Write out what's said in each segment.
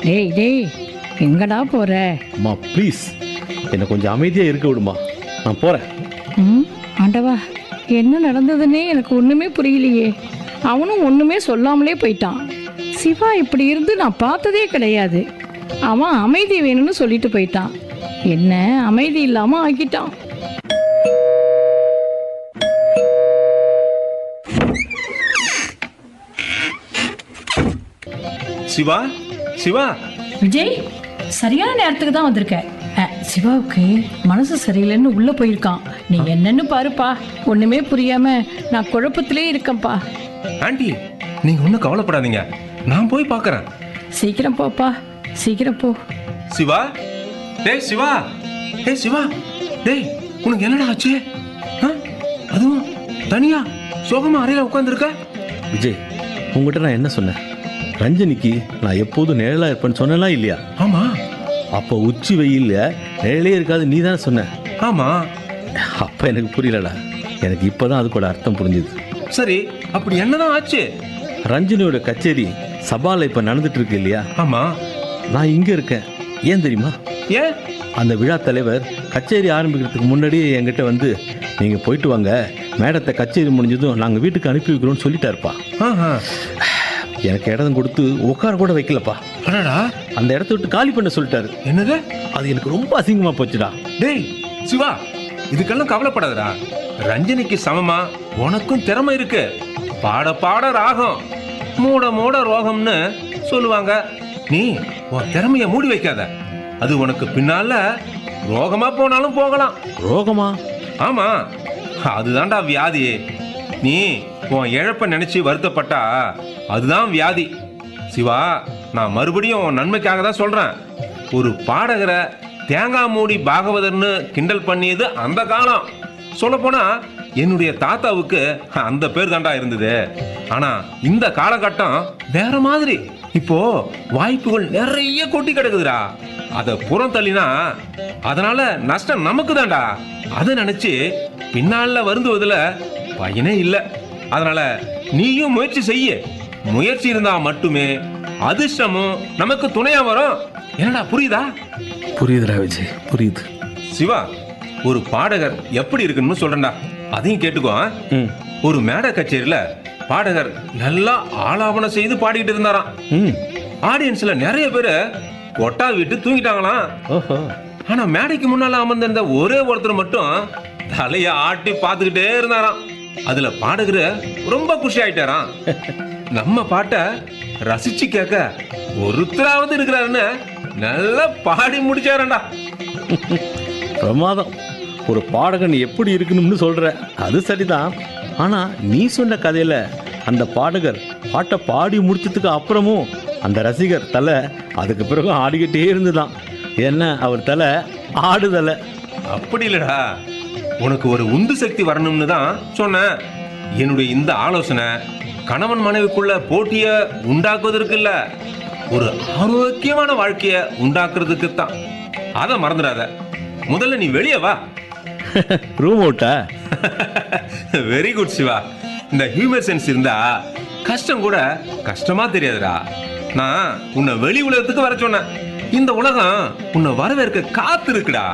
டேய் டேய் எங்கடா போற அம்மா ப்ளீஸ் என்னை கொஞ்சம் அமைதியாக இருக்க விடுமா நான் போகிறேன் ம் ஆண்டவா என்ன நடந்ததுன்னே எனக்கு ஒன்றுமே புரியலையே அவனும் ஒன்றுமே சொல்லாமலே போயிட்டான் சிவா இப்படி இருந்து நான் பார்த்ததே கிடையாது அவன் அமைதி வேணும்னு சொல்லிட்டு போயிட்டான் என்ன அமைதி இல்லாமல் ஆக்கிட்டான் சிவா சிவா விஜய் சரியான நேரத்துக்கு தான் வந்திருக்க அஹ், சிவாவுக்கு மனசு சரியில்லைன்னு உள்ள போயிருக்கான் நீ என்னன்னு பாருப்பா ஒண்ணுமே புரியாம நான் குழப்பத்திலே இருக்கேன்ப்பா ஆண்டி நீங்க ஒன்றும் கவலைப்படாதீங்க நான் போய் பார்க்கறேன் சீக்கிரம் போப்பா சீக்கிரம் போ சிவா டேய் சிவா டேய் சிவா டேய் உனக்கு என்னடா ஆச்சு ஆ? அதுவும் தனியா சோகமா அறையில உட்காந்துருக்க விஜய் உங்ககிட்ட நான் என்ன சொன்னேன் ரஞ்சனிக்கு நான் எப்போதும் நிழலாக இருப்பேன்னு சொன்னேனா இல்லையா ஆமா அப்போ உச்சி வெயில்ல நிழலே இருக்காது நீ தானே சொன்ன ஆமா அப்போ எனக்கு புரியலடா எனக்கு இப்போதான் அதுக்கோட அர்த்தம் புரிஞ்சுது சரி அப்படி என்னதான் ஆச்சு ரஞ்சனியோட கச்சேரி சபால இப்போ நடந்துட்டு இருக்கு இல்லையா ஆமா நான் இங்கே இருக்கேன் ஏன் தெரியுமா ஏன் அந்த விழா தலைவர் கச்சேரி ஆரம்பிக்கிறதுக்கு முன்னாடியே என்கிட்ட வந்து நீங்கள் போயிட்டு வாங்க மேடத்தை கச்சேரி முடிஞ்சதும் நாங்கள் வீட்டுக்கு அனுப்பி வைக்கிறோம்னு சொல்லிட்டாருப்பா ஆஹா. எனக்கு இடம் கொடுத்து உட்கார கூட வைக்கலப்பா அடடா அந்த இடத்த விட்டு காலி பண்ண சொல்லிட்டாரு என்னது அது எனக்கு ரொம்ப அசிங்கமா போச்சுடா டேய் சிவா இதுக்கெல்லாம் கவலைப்படாதடா ரஞ்சனிக்கு சமமா உனக்கும் திறமை இருக்கு பாட பாட ராகம் மூட மூட ரோகம்னு சொல்லுவாங்க நீ உன் திறமைய மூடி வைக்காத அது உனக்கு பின்னால ரோகமா போனாலும் போகலாம் ரோகமா ஆமா அதுதான்டா வியாதி நீ உன் இழப்ப நினைச்சு வருத்தப்பட்டா அதுதான் வியாதி சிவா நான் மறுபடியும் உன் நன்மைக்காக தான் சொல்றேன் ஒரு பாடகரை தேங்காய் மூடி பாகவதர்னு கிண்டல் பண்ணியது அந்த காலம் சொல்லப்போனா என்னுடைய தாத்தாவுக்கு அந்த பேர் தாண்டா இருந்தது ஆனா இந்த காலகட்டம் வேற மாதிரி இப்போ வாய்ப்புகள் நிறைய கொட்டி கிடக்குதுடா அதை புறம் தள்ளினா அதனால நஷ்டம் நமக்கு தான்டா அதை நினைச்சு பின்னால வருந்துவதுல பயனே இல்லை அதனால நீயும் முயற்சி செய்ய முயற்சி இருந்தா மட்டுமே அதிர்ஷ்டமும் நமக்கு துணையா வரும் என்னடா புரியுதா புரியுதுடா விஜய் புரியுது சிவா ஒரு பாடகர் எப்படி இருக்குன்னு சொல்றேன்டா அதையும் கேட்டுக்கோ ஆ? ம் ஒரு மேடை கச்சேரியில பாடகர் நல்லா ஆலாபனம் செய்து பாடிக்கிட்டு இருந்தாராம் ம் ஆடியன்ஸ்ல நிறைய பேர் கொட்டா விட்டு தூங்கிட்டாங்களாம் ஓஹோ ஆனா மேடைக்கு முன்னால அமர்ந்திருந்த ஒரே ஒருத்தர் மட்டும் தலைய ஆட்டி பார்த்துக்கிட்டே இருந்தாராம் அதுல பாடகர் ரொம்ப குஷி ஆயிட்டாராம் நம்ம பாட்டை ரசிச்சு கேட்க ஒருத்தராவது இருக்கிறாருன்னு நல்லா பாடி முடிச்சாரண்டா பிரமாதம் ஒரு பாடகன் எப்படி இருக்கணும்னு சொல்ற அது சரிதான் ஆனா நீ சொன்ன கதையில அந்த பாடகர் பாட்டை பாடி முடிச்சதுக்கு அப்புறமும் அந்த ரசிகர் தலை அதுக்கு பிறகு ஆடிக்கிட்டே இருந்துதான் என்ன அவர் தலை ஆடுதலை அப்படி இல்லடா உனக்கு ஒரு உந்து சக்தி வரணும்னு தான் சொன்னேன் என்னுடைய இந்த ஆலோசனை கணவன் மனைவிக்குள்ள போட்டிய உண்டாக்குவதற்கு இல்ல ஒரு ஆரோக்கியமான வாழ்க்கைய உண்டாக்குறதுக்கு தான் அதை மறந்துடாத முதல்ல நீ வெளியே வா ரூம் அவுட்டா வெரி குட் சிவா இந்த ஹியூமர் சென்ஸ் இருந்தா கஷ்டம் கூட கஷ்டமா தெரியாதுடா நான் உன்னை வெளி உலகத்துக்கு வர சொன்னேன் இந்த உலகம் உன்னை வரவேற்க காத்து இருக்குடா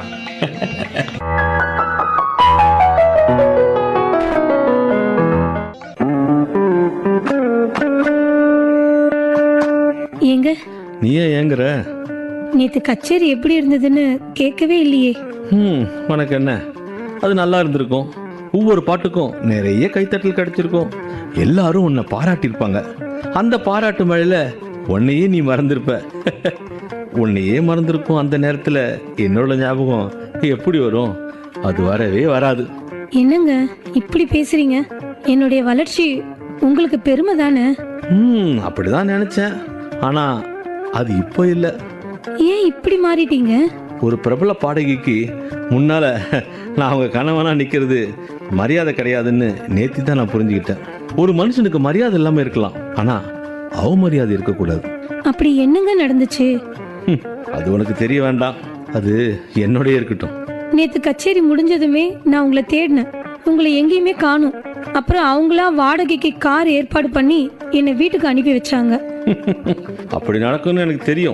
ஏங்க நீ ஏன் ஏங்குற நேத்து கச்சேரி எப்படி இருந்ததுன்னு கேட்கவே இல்லையே ம் உனக்கு என்ன அது நல்லா இருந்திருக்கும் ஒவ்வொரு பாட்டுக்கும் நிறைய கைத்தட்டல் கிடைச்சிருக்கும் எல்லாரும் உன்னை பாராட்டியிருப்பாங்க அந்த பாராட்டு மழையில உன்னையே நீ மறந்திருப்ப உன்னையே மறந்திருக்கும் அந்த நேரத்துல என்னோட ஞாபகம் எப்படி வரும் அது வரவே வராது என்னங்க இப்படி பேசுறீங்க என்னுடைய வளர்ச்சி உங்களுக்கு பெருமை தானே ம் அப்படிதான் நினைச்சேன் ஆனா அது இப்போ இல்லை ஏன் இப்படி மாறிட்டீங்க ஒரு பிரபல பாடகிக்கு முன்னால நான் அவங்க கணவனா நிக்கிறது மரியாதை கிடையாதுன்னு நேத்தி தான் நான் புரிஞ்சுக்கிட்டேன் ஒரு மனுஷனுக்கு மரியாதை இல்லாம இருக்கலாம் ஆனா அவமரியாதை இருக்கக்கூடாது அப்படி என்னங்க நடந்துச்சு ஹம், அது உனக்கு தெரிய வேண்டாம் அது என்னோடய இருக்கட்டும் நேத்து கச்சேரி முடிஞ்சதுமே நான் உங்களை தேடினேன் உங்களை எங்கேயுமே காணும் அப்புறம் அவங்களா வாடகைக்கு கார் ஏற்பாடு பண்ணி என்னை வீட்டுக்கு அனுப்பி வச்சாங்க அப்படி நடக்கும்னு எனக்கு தெரியும்